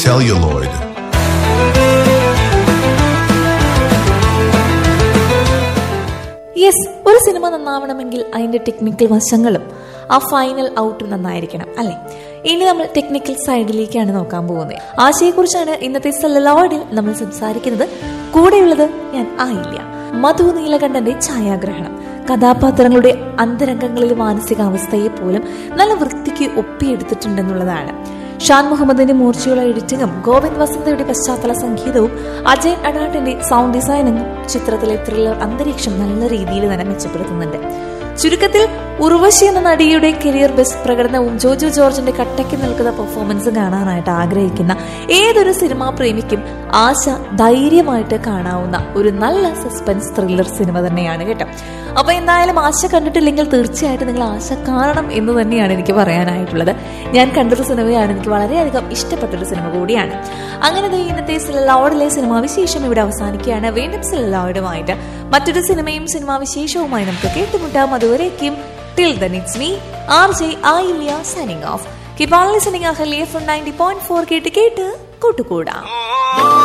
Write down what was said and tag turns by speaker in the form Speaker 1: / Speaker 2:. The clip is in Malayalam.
Speaker 1: celluloid.
Speaker 2: യെസ് ഒരു സിനിമ നന്നാവണമെങ്കിൽ അതിന്റെ ടെക്നിക്കൽ വശങ്ങളും ആ ഫൈനൽ ഔട്ടും നന്നായിരിക്കണം അല്ലെ ഇനി നമ്മൾ ടെക്നിക്കൽ സൈഡിലേക്കാണ് നോക്കാൻ പോകുന്നത് ആശയെക്കുറിച്ചാണ് ഇന്നത്തെ സെല്ലലോയിഡിൽ നമ്മൾ സംസാരിക്കുന്നത് കൂടെയുള്ളത് ഞാൻ ആയില്ല മധു നീലകണ്ഠന്റെ ഛായാഗ്രഹണം കഥാപാത്രങ്ങളുടെ അന്തരംഗങ്ങളിലെ മാനസികാവസ്ഥയെ പോലും നല്ല വൃത്തിക്ക് ഒപ്പിയെടുത്തിട്ടുണ്ടെന്നുള്ളതാണ് ഷാൻ മുഹമ്മദിന്റെ മൂർച്ചയുള്ള എഡിറ്റിംഗും ഗോവിന്ദ് വസന്തയുടെ പശ്ചാത്തല സംഗീതവും അജയൻ അഡാട്ടിന്റെ സൗണ്ട് ഡിസൈനിങ്ങും ചിത്രത്തിലെ ത്രില്ലർ അന്തരീക്ഷം നല്ല രീതിയിൽ തന്നെ മെച്ചപ്പെടുത്തുന്നുണ്ട് ചുരുക്കത്തിൽ ഉർവശി എന്ന നടിയുടെ കരിയർ ബെസ്റ്റ് പ്രകടനവും ജോജോ ജോർജിന്റെ കട്ടയ്ക്ക് നിൽക്കുന്ന പെർഫോമൻസ് കാണാനായിട്ട് ആഗ്രഹിക്കുന്ന ഏതൊരു സിനിമാ പ്രേമിക്കും ആശ ധൈര്യമായിട്ട് കാണാവുന്ന ഒരു നല്ല സസ്പെൻസ് ത്രില്ലർ സിനിമ തന്നെയാണ് കേട്ടോ അപ്പൊ എന്തായാലും ആശ കണ്ടിട്ടില്ലെങ്കിൽ തീർച്ചയായിട്ടും നിങ്ങൾ ആശ കാണണം എന്ന് തന്നെയാണ് എനിക്ക് പറയാനായിട്ടുള്ളത് ഞാൻ കണ്ടൊരു സിനിമയാണ് എനിക്ക് വളരെയധികം ഇഷ്ടപ്പെട്ടൊരു സിനിമ കൂടിയാണ് അങ്ങനെ ദേ ഇന്നത്തെ സിലലോഡിലെ സിനിമാ വിശേഷം ഇവിടെ അവസാനിക്കുകയാണ് വീണ്ടും സിലലോയിഡുമായിട്ട് മറ്റൊരു സിനിമയും സിനിമാ വിശേഷവുമായി നമുക്ക് കേട്ടുമുട്ടാം അതുവരേക്കും till then it's me R J Ayilya signing off keep all listening Ahalya from ninety point four കേട്ട് കേട്ട് കൂട്ടുകൂടാം